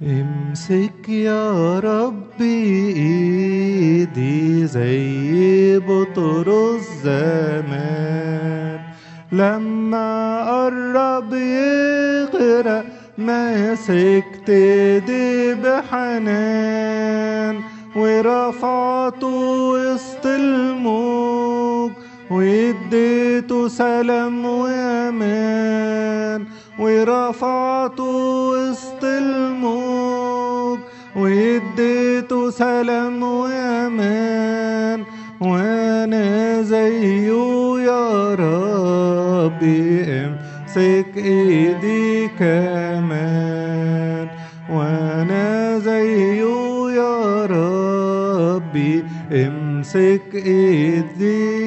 امسك يا ربي ايدي زي بطرس زمان لما قرب يغرق مسكت ايدي بحنان ورفعته وسط الموج واديته سلام وامان ورفعته وسط الموج واديته سلام وامان وانا زيه يا ربي امسك ايدي كمان وانا زيه يا ربي امسك ايدي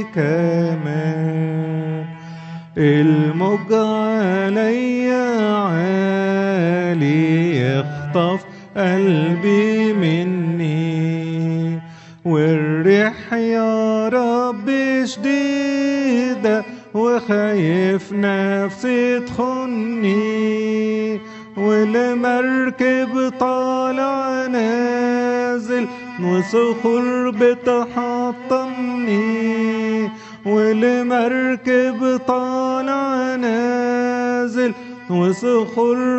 كمان الموج عليا عالي يخطف قلبي مني والريح يا رب شديدة وخايف نفسي تخني والمركب طالع نازل وصخور بتحطمني والمركب طالع نازل وصخور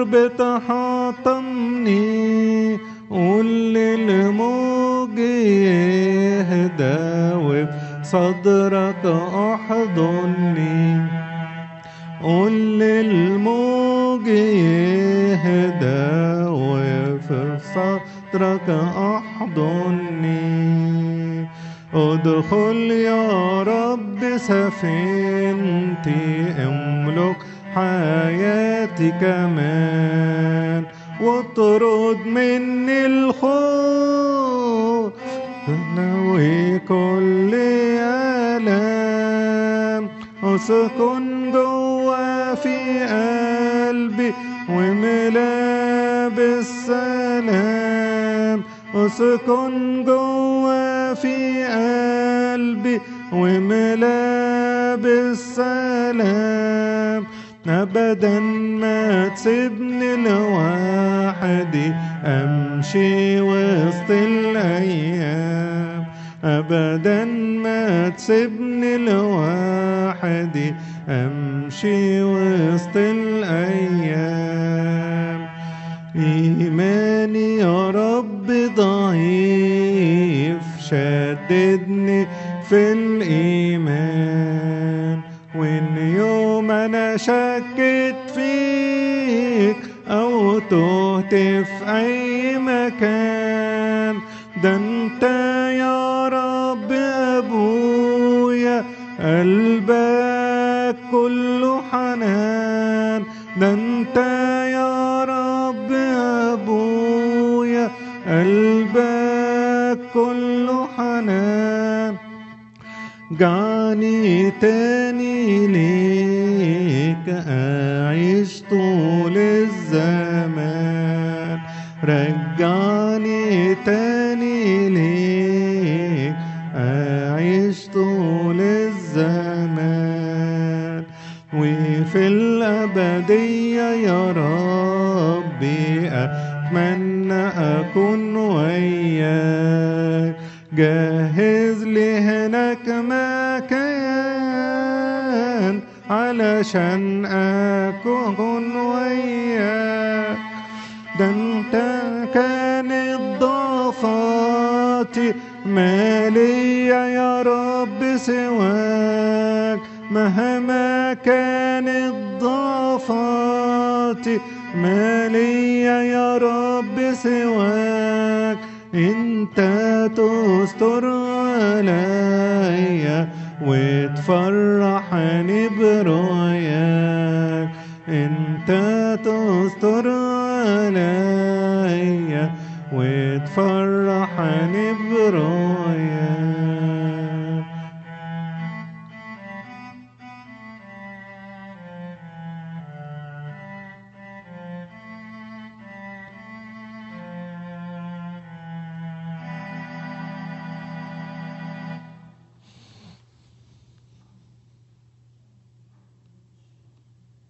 بتحطمني قول للموج يهدى وبصدرك احضني قول للموج يهدى وفي صدرك احضني ادخل يا رب سفينتي املك حياتي كمان واطرد مني الخوف نوي كل ألام اسكن جوا في قلبي وملا بالسلام اسكن جوا في قلبي وملا بالسلام ابدا ما تسيبني لوحدي امشي وسط الايام ابدا ما تسيبني لوحدي امشي وسط الايام ايماني يا رب ضعيف شددني في الايمان وان يوم انا شكت فيك او تهت في اي مكان ده انت يا رب ابويا قلبك كله حنان ده انت يا رب ابويا قلبك كله حنان جعني تاني ليك أعيش طول الزمان رجعني تاني ليك أعيش طول الزمان وفي الأبدية يا ربي أتمنى أكون وياك جهز لي هناك مكان علشان أكون وياك ده انت كانت ضعفاتي مالية يا رب سواك مهما كانت ضعفاتي مالية يا رب سواك انت تستر عليا وتفرحني برؤياك انت تستر عليا وتفرحني برؤياك